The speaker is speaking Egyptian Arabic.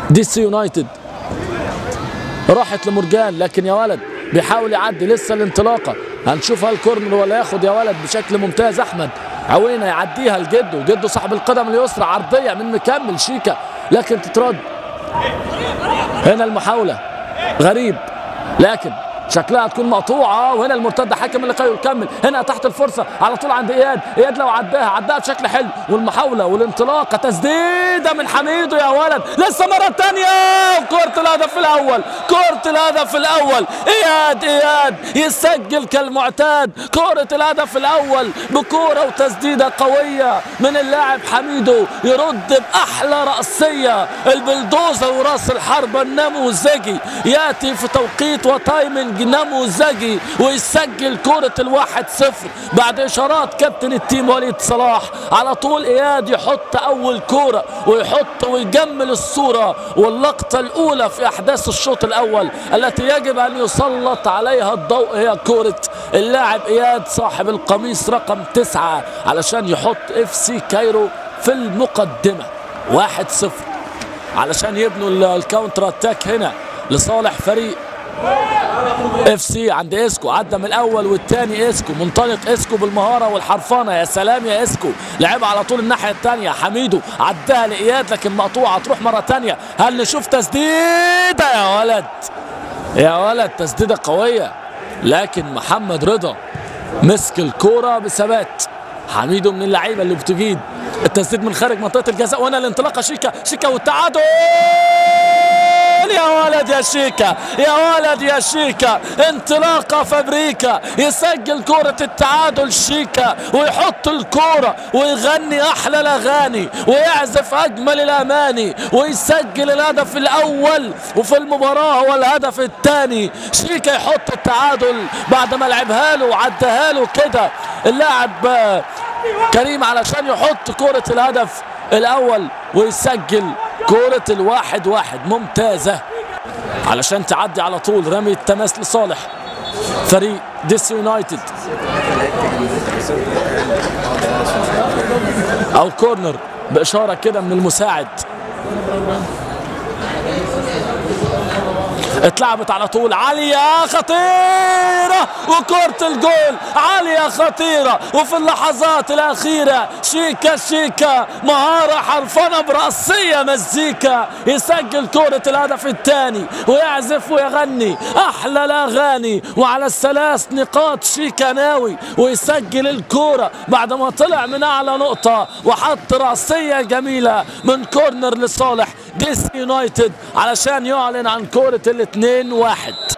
دي سي يونايتد راحت لمرجان لكن يا ولد بيحاول يعدي لسه الانطلاقه هنشوف هل كورنر ولا ياخد يا ولد بشكل ممتاز احمد عوينه يعديها لجده جده صاحب القدم اليسرى عرضيه من مكمل شيكا لكن تترد هنا المحاوله غريب لكن شكلها هتكون مقطوعه وهنا المرتده حكم اللقاء يكمل هنا تحت الفرصه على طول عند اياد اياد لو عداها عداها بشكل حلو والمحاوله والانطلاقه تسديده من حميدو يا ولد لسه مره ثانيه كره الهدف الاول كره الهدف الاول اياد اياد يسجل كالمعتاد كره الهدف الاول بكوره وتسديده قويه من اللاعب حميدو يرد باحلى راسيه البلدوزر وراس الحربه النموذجي ياتي في توقيت وتايمنج نموذجي ويسجل كرة الواحد صفر بعد إشارات كابتن التيم وليد صلاح على طول إياد يحط أول كرة ويحط ويجمل الصورة واللقطة الأولى في أحداث الشوط الأول التي يجب أن يسلط عليها الضوء هي كرة اللاعب إياد صاحب القميص رقم تسعة علشان يحط اف سي كايرو في المقدمة واحد صفر علشان يبنوا الكاونتر اتاك هنا لصالح فريق اف سي عند اسكو عدى من الاول والثاني اسكو منطلق اسكو بالمهاره والحرفنه يا سلام يا اسكو لعبها على طول الناحيه الثانيه حميدو عداها لاياد لكن مقطوعه تروح مره ثانيه هل نشوف تسديده يا ولد يا ولد تسديده قويه لكن محمد رضا مسك الكوره بثبات حميدو من اللعيبه اللي بتجيد التسديد من خارج منطقه الجزاء وهنا الانطلاقه شيكا شيكا والتعادل يا ولد يا شيكا يا ولد يا شيكا انطلاقه فابريكا يسجل كرة التعادل شيكا ويحط الكرة ويغني احلى الاغاني ويعزف اجمل الاماني ويسجل الهدف الاول وفي المباراة هو الهدف الثاني شيكا يحط التعادل بعد ما لعبها له وعدها له كده اللاعب كريم علشان يحط كرة الهدف الاول ويسجل كرة الواحد واحد ممتازة علشان تعدي على طول رمي التماس لصالح فريق ديس يونايتد او كورنر باشارة كده من المساعد اتلعبت على طول عالية خطيرة وكرة الجول عالية خطيرة وفي اللحظات الأخيرة شيكا شيكا مهارة حرفنة برأسية مزيكا يسجل كرة الهدف الثاني ويعزف ويغني أحلى الأغاني وعلى الثلاث نقاط شيكا ناوي ويسجل الكرة بعد ما طلع من أعلى نقطة وحط رأسية جميلة من كورنر لصالح ديس يونايتد علشان يعلن عن كرة الاثنين واحد